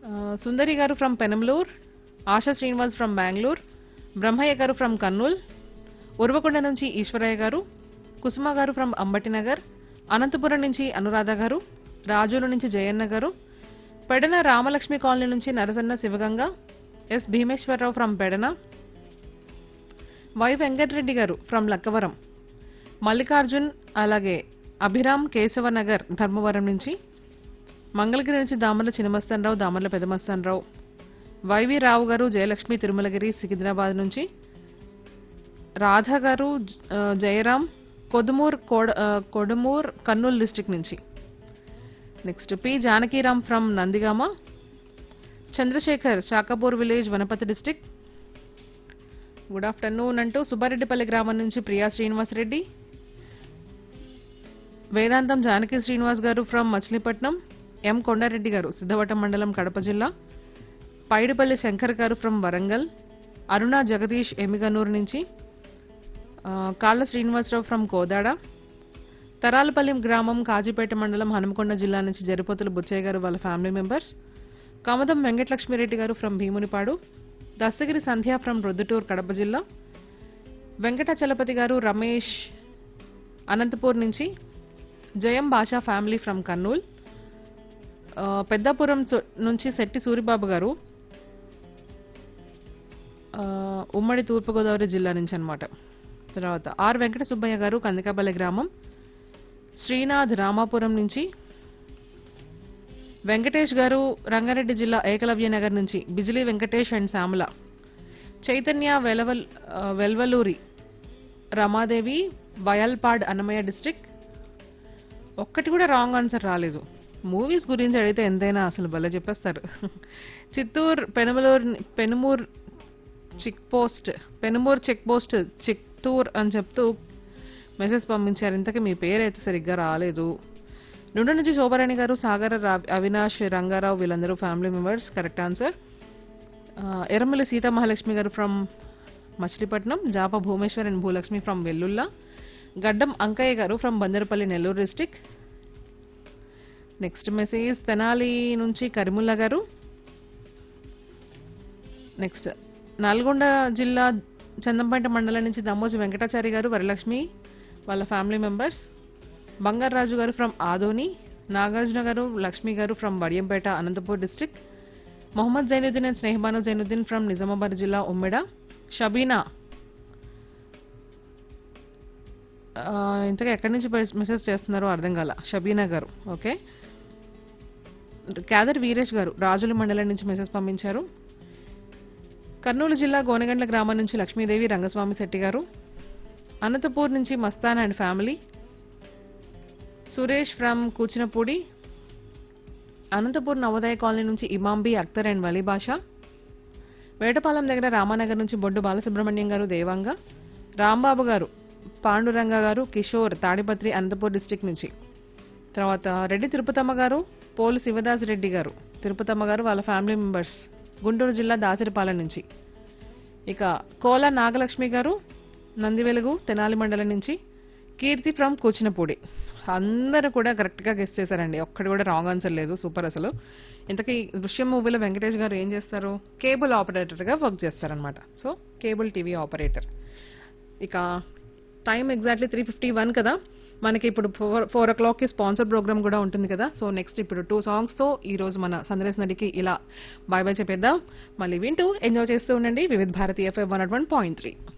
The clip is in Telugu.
Sundari garu from Penamalur Asha Srinivas from Bengaluru Brahmayya garu from Kurnool Uravakonda నుంచి ఈశ్వరయ్య గారు కుసుమ గారు ఫ్రమ్ అంబటినగర్ అనంతపురం నుంచి అనురాధ గారు రాజుల నుంచి జయన్న గారు పెడన రామలక్ష్మి కాలనీ నుంచి Narasanna Sivaganga S Bhimeswara Rao from Pedana Y Venkata Reddy garu from Lakkavaram Mallikarjun అలాగే అభిరామ్ కేశవనగర్ ధర్మవరం నుంచి మంగళగిరి నుంచి దామర్ల చిన్నమస్తానరావు దామర్ల పెదమస్తానరావు వైవి రావు గారు జయలక్ష్మి తిరుమలగిరి సికింద్రాబాద్ నుంచి రాధ గారు జ- ఆ, జయరాం కొదుమూర్ కోడ ఆ, కొడుమూర్ కర్నూలు డిస్టిక్ నుంచి next P Janakiram from Nandigama Chandrashekar Shakapur village Vanapathi district good afternoon అంటూ సుబ్బారెడ్డిపల్లి గ్రామం నుంచి ప్రియా శ్రీనివాసరెడ్డి వేదాంతం జానకి శ్రీనివాస్ గారు ఫ్రమ్ మచిలీపట్నం ఎం కొండారెడ్డి గారు సిద్ధవటం మండలం కడప జిల్లా పైడిపల్లి శంకర్ గారు ఫ్రమ్ వరంగల్ అరుణ జగదీష్ ఎమిగనూరు నుంచి ఆ, కాళ్ళ శ్రీనివాసరావు ఫ్రమ్ కోదాడ తరాలపల్లి గ్రామం కాజీపేట మండలం హనుమకొండ జిల్లా నుంచి జరిపోతుల బుచ్చయ్య గారు వాళ్ళ family members Kamadam Venkatalakshmi Reddy garu from Bhimunipadu Dastagiri Sandhya from Proddatur Kadapa జిల్లా వెంకటాచలపతి గారు రమేష్ అనంతపూర్ నుంచి జయం భాషా ఫ్యామిలీ ఫ్రమ్ కర్నూల్ ఆ, పెద్దాపురం సు- నుంచి శెట్టి సూరిబాబు గారు ఆ, ఉమ్మడి తూర్పుగోదావరి జిల్లా నుంచి అన్నమాట తర్వాత ఆర్ వెంకట సుబ్బయ్య గారు కందికాపల్లి గ్రామం శ్రీనాథ్ రామాపురం నుంచి వెంకటేష్ గారు రంగారెడ్డి జిల్లా ఏకలవ్య నగర్ నుంచి బిజిలీ వెంకటేష్ అండ్ శ్యామల చైతన్య వెలవల్ ఆ, వెల్వలూరి రమాదేవి వయల్పాడ్ అన్నమయ్య డిస్ట్రిక్ట్ ఒక్కటి కూడా రాంగ్ ఆన్సర్ రాలేదు మూవీస్ గురించి అడిగితే ఎంతైనా అసలు భలే చెప్పేస్తారు Chittoor Penamaluru Penumur check post Penumur check post Chittoor అని చెప్తూ మెసేజ్ పంపించారు ఇంతకీ మీ పేరు అయితే సరిగ్గా రాలేదు నుండి నుంచి శోభరాణి గారు సాగర రా- అవినాష్ రంగారావు వీళ్ళందరూ family members correct answer Erramalli Sita Mahalakshmi garu from Machilipatnam జాప Bhumeshwar and Bhulakshmi from Vellulla Gaddam Ankaiah garu from Bandarapalli Nellore district next message Tenali నుంచి కరిముల్లా గారు నెక్స్ట్ నల్గొండ జిల్లా చందంపేట మండలం నుంచి దమ్మోజు వెంకటాచారి గారు వరలక్ష్మి వాళ్ళ ఫ్యామిలీ మెంబర్స్ బంగారాజు గారు from Adoni Nagarjuna garu Lakshmi garu from Vadiyampeta Anantapur district Mohammed Zainuddin and Snehabanu Zainuddin from Nizamabad జిల్లా ఉమ్మెడ షబీనా ఆ, ఇంతగా ఎక్కడి నుంచి మెసేజ్ చేస్తున్నారో అర్థం కాల షబీనా గారు ఓకే క్యాదర్ వీరేష్ గారు రాజుల మండలం నుంచి మెసేజ్ పంపించారు కర్నూలు జిల్లా గోనగండ్ల గ్రామం నుంచి లక్ష్మీదేవి రంగస్వామి శెట్టి గారు అనంతపూర్ నుంచి Mastan and family Suresh from Kuchinapudi Anantapur Navodaya colony నుంచి ఇమాంబి అఖ్తర్ అండ్ వలీ బాషా వేటపాలెం దగ్గర రామానగర్ నుంచి బొడ్డు బాలసుబ్రహ్మణ్యం గారు దేవాంగ రాంబాబు గారు పాండురంగ గారు కిషోర్ తాడిపత్రి అనంతపూర్ డిస్టిక్ నుంచి తర్వాత రెడ్డి తిరుపతమ్మ గారు పోలు శివదాస్ రెడ్డి గారు తిరుపతమ్మ గారు వాళ్ళ ఫ్యామిలీ మెంబర్స్ గుంటూరు జిల్లా దాసరిపాలెం నుంచి ఇక కోల నాగలక్ష్మి గారు నందివెలుగు తెనాలి మండలం నుంచి కీర్తి ఫ్రమ్ కూచినపూడి అందరూ కూడా కరెక్ట్గా గెస్ట్ చేశారండి ఒక్కటి కూడా రాంగ్ ఆన్సర్ లేదు సూపర్ అసలు ఇంతకీ దృశ్యం మూవీలో వెంకటేష్ గారు ఏం చేస్తారు కేబుల్ ఆపరేటర్గా వర్క్ చేస్తారనమాట సో కేబుల్ టీవీ ఆపరేటర్ ఇక time exactly three fifty one కదా మనకి ఇప్పుడు ఫోర్ ఫోర్ ఓ క్లాక్కి స్పాన్సర్ ప్రోగ్రామ్ కూడా ఉంటుంది కదా సో నెక్స్ట్ ఇప్పుడు టూ సాంగ్స్తో ఈ రోజు మన సందేశ్ నడికి ఇలా బాయ్ బాయ్ చెప్పేద్దాం మళ్ళీ వింటూ ఎంజాయ్ చేస్తూ ఉండండి Vividh Bharati FM one one point three